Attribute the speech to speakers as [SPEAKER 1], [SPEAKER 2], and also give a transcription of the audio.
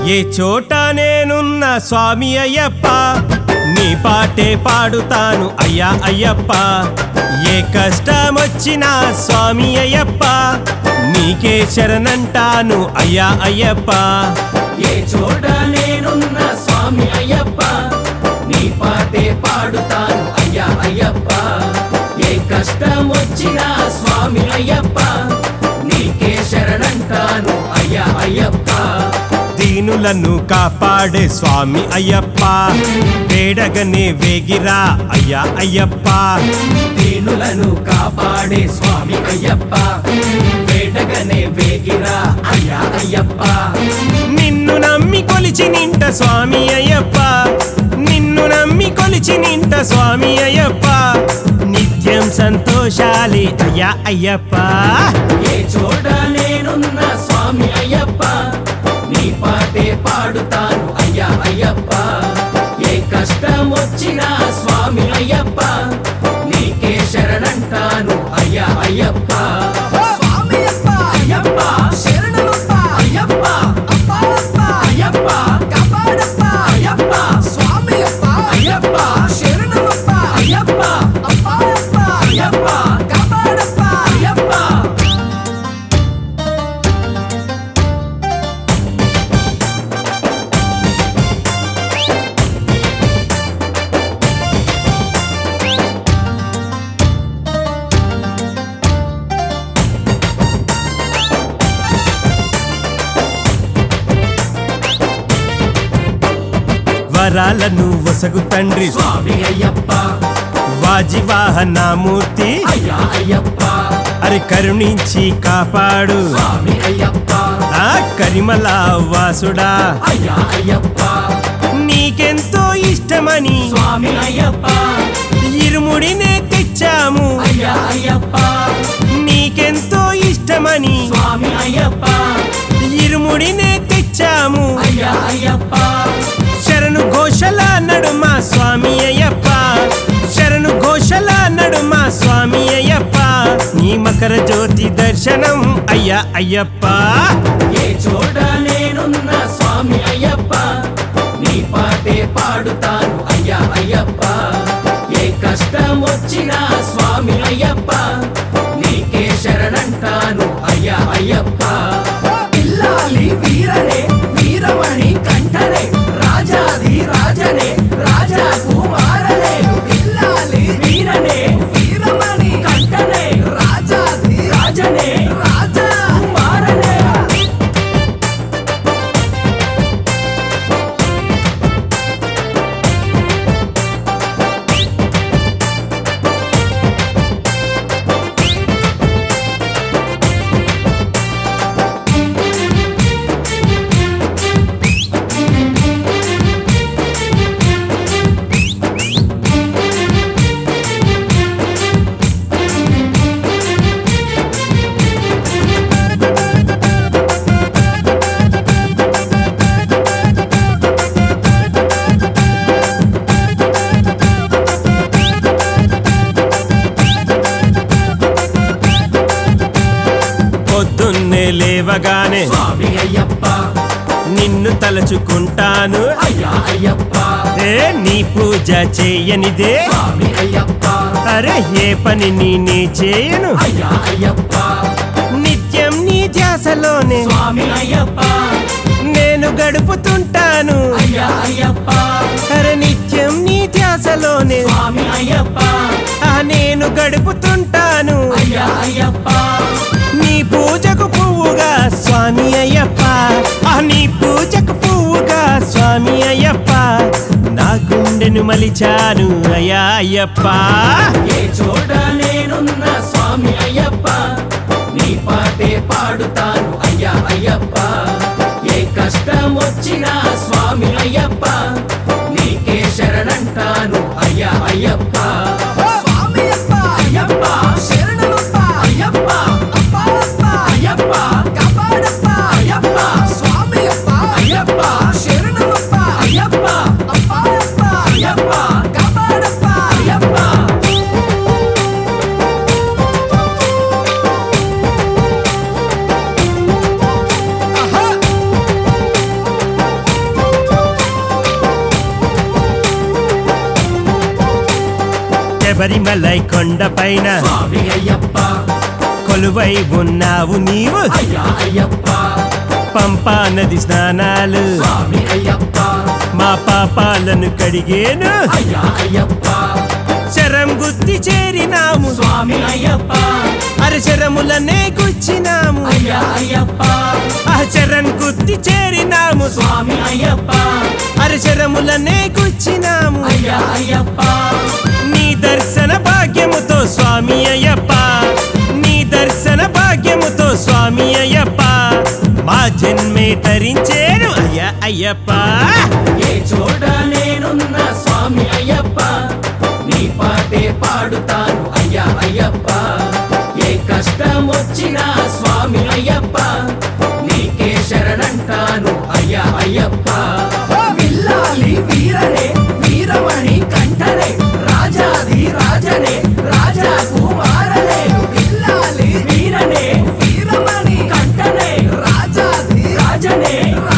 [SPEAKER 1] ఏ చోట నేనున్న స్వామి అయ్యప్ప నీ పాటే పాడుతాను అయ్యా అయ్యప్ప ఏ కష్టం వచ్చినా స్వామి అయ్యప్ప నీకే శరణంటాను అయ్యా అయ్యప్ప
[SPEAKER 2] ఏ చోట నేనున్న స్వామి అయ్యప్ప నీ పాటే పాడుతాను అయ్యా అయ్యప్ప ఏ కష్టం వచ్చినా స్వామి అయ్యప్ప నీకే శరణంటాను అయ్యా అయ్యప్ప
[SPEAKER 1] దీనులను కాపాడే స్వామి అయ్యప్ప వేడగనే వేగిరా అయ్యా అయ్యప్ప
[SPEAKER 2] దీనులను కాపాడే స్వామి అయ్యప్ప వేటగనే వేగిరా అయ్యా అయ్యప్ప
[SPEAKER 1] నిన్ను నమ్మి కొలిచి నింట స్వామి అయ్యప్ప నిన్ను నమ్మి కొలిచి నింట స్వామి అయ్యప్ప నిత్యం సంతోషాలి అయ్యా అయ్యప్ప
[SPEAKER 2] ఏ చోట నేనున్న స్వామి అయ్యప్ప నీ పాటే పాడుతాను అయ్యా అయ్యప్ప ఏ కష్టం వచ్చినా స్వామి అయ్యప్ప నీకే శరణంటాను అయ్యా అయ్యప్ప స్వామియప్ప అయ్యప్ప శరణమప్ప అయ్యప్ప అప్పప్ప అయ్యప్ప కాపాడప్ప అయ్యప్ప స్వామియప్ప అయ్యప్ప శరణమప్ప అయ్యప్ప అప్పప్ప అయ్యప్ప కాపాడప్ప అయ్యప్ప
[SPEAKER 1] వరాలను వసగు తండ్రి
[SPEAKER 2] స్వామి అయ్యప్ప
[SPEAKER 1] వాజివాహనామూర్తి
[SPEAKER 2] అయ్యా అయ్యప్ప
[SPEAKER 1] అరి కరుణించి కాపాడు
[SPEAKER 2] స్వామి అయ్యప్ప
[SPEAKER 1] ఆ కరిమల వాసుడా
[SPEAKER 2] అయ్యా అయ్యప్ప
[SPEAKER 1] నీకెంతో ఇష్టమని
[SPEAKER 2] స్వామి అయ్యప్ప
[SPEAKER 1] ఇరుముడినే తెచ్చాము
[SPEAKER 2] అయ్యా అయ్యప్ప
[SPEAKER 1] నీకెంతో ఇష్టమని
[SPEAKER 2] స్వామి అయ్యప్ప
[SPEAKER 1] ఇరుముడినే తెచ్చాము
[SPEAKER 2] అయ్యా అయ్యప్ప
[SPEAKER 1] శరణు ఘోషల నడుమ స్వామి అయ్యప్ప శరణు ఘోషల నడుమ స్వామి అయ్యప్ప నీ మకర జ్యోతి దర్శనం అయ్యా అయ్యప్ప
[SPEAKER 2] ఏ చోట నేనున్న స్వామి అయ్యప్ప నీ పాటే పాడుతాను అయ్యా అయ్యప్ప ఏ కష్టం వచ్చినా స్వామి అయ్యప్ప నీకే శరణంటాను అయ్యా అయ్యప్ప ఇల్లాలి వీరనే వీరమణి కంఠనే రాజాది రాజనే రాజా కుమారనే ఇల్లాలి వీరనే వీరమణి కంఠనే రాజాది రాజనే రాజా కుమారనే
[SPEAKER 1] పొద్దున్నే లేవగానే
[SPEAKER 2] స్వామి అయ్యప్ప
[SPEAKER 1] నిన్ను తలుచుకుంటాను
[SPEAKER 2] అయ్యా అయ్యప్ప
[SPEAKER 1] ఏ నీ పూజ చేయనిదే
[SPEAKER 2] స్వామి అయ్యప్ప
[SPEAKER 1] అరే ఏ పని నీ చేయను
[SPEAKER 2] అయ్యా అయ్యప్ప
[SPEAKER 1] నిత్యం నీ ధ్యాసలోనే
[SPEAKER 2] స్వామి అయ్యప్ప
[SPEAKER 1] నేను గడుపుతుంటాను
[SPEAKER 2] అయ్యా అయ్యప్ప
[SPEAKER 1] అరే నిత్యం నీ ధ్యాసలోనే
[SPEAKER 2] స్వామి అయ్యప్ప
[SPEAKER 1] ఆ నేను గడుపుతుంటాను
[SPEAKER 2] అయ్యా అయ్యప్ప
[SPEAKER 1] నీ పూజకు పువ్వుగా స్వామి అయ్యప్ప ఆ నీ పూజకు పువ్వుగా స్వామి అయ్యప్ప నా గుండెను మలిచాను అయ్యా అయ్యప్ప
[SPEAKER 2] ఏ చోట నేనున్న స్వామి అయ్యప్ప నీ పాటే పాడుతాను అయ్యా అయ్యప్ప ఏ కష్టం వచ్చినా స్వామి అయ్యప్ప నీకే శరణంటాను అయ్యా అయ్యప్ప స్వామి అయ్యప్ప శరణమప్ప అయ్యప్ప అప్పప్ప అయ్యప్ప కాపాడప్ప అయ్యప్ప స్వామి అయ్యప్ప శరణమప్ప అయ్యప్ప అప్పప్ప అయ్యప్ప కాపాడప్ప అయ్యప్ప
[SPEAKER 1] శబరిమలై కొండపైన
[SPEAKER 2] స్వామి అయ్యప్ప
[SPEAKER 1] కొలువై ఉన్నావు నీవు
[SPEAKER 2] అయ్యా అయ్యప్ప
[SPEAKER 1] పంపా నది స్నానాలు
[SPEAKER 2] స్వామి అయ్యప్ప
[SPEAKER 1] మా పాపాలను కడిగేను
[SPEAKER 2] అయ్యా అయ్యప్ప
[SPEAKER 1] శరం గుత్తి చేరినాము
[SPEAKER 2] స్వామి అయ్యప్ప
[SPEAKER 1] అరశరములనే గుచ్చినాము
[SPEAKER 2] అయ్యా అయ్యప్ప
[SPEAKER 1] అహశరం గుత్తి చేరినాము
[SPEAKER 2] స్వామి అయ్యప్ప
[SPEAKER 1] అరశరములనే గుచ్చినాము
[SPEAKER 2] అయ్యా అయ్యప్ప
[SPEAKER 1] నీ దర్శన భాగ్యముతో స్వామి అయ్యప్ప నీ దర్శన భాగ్యముతో స్వామి అయ్యప్ప మా జన్మే తరించేను అయ్యా అయ్యప్ప
[SPEAKER 2] ఏ చోట నేనున్న స్వామి అయ్యప్ప నీ పాటే పాడుతాను అయ్యా అయ్యప్ప ఏ కష్టం వచ్చినా స్వామి అయ్యప్ప నీకే శరణంటాను అయ్యా అయ్యప్ప విల్లాలి వీరనే వీరమణి కంఠనే రాజాది రాజనే రాజా కుమారనే విల్లాలి వీరనే వీరమణి కంఠనే రాజాది రాజనే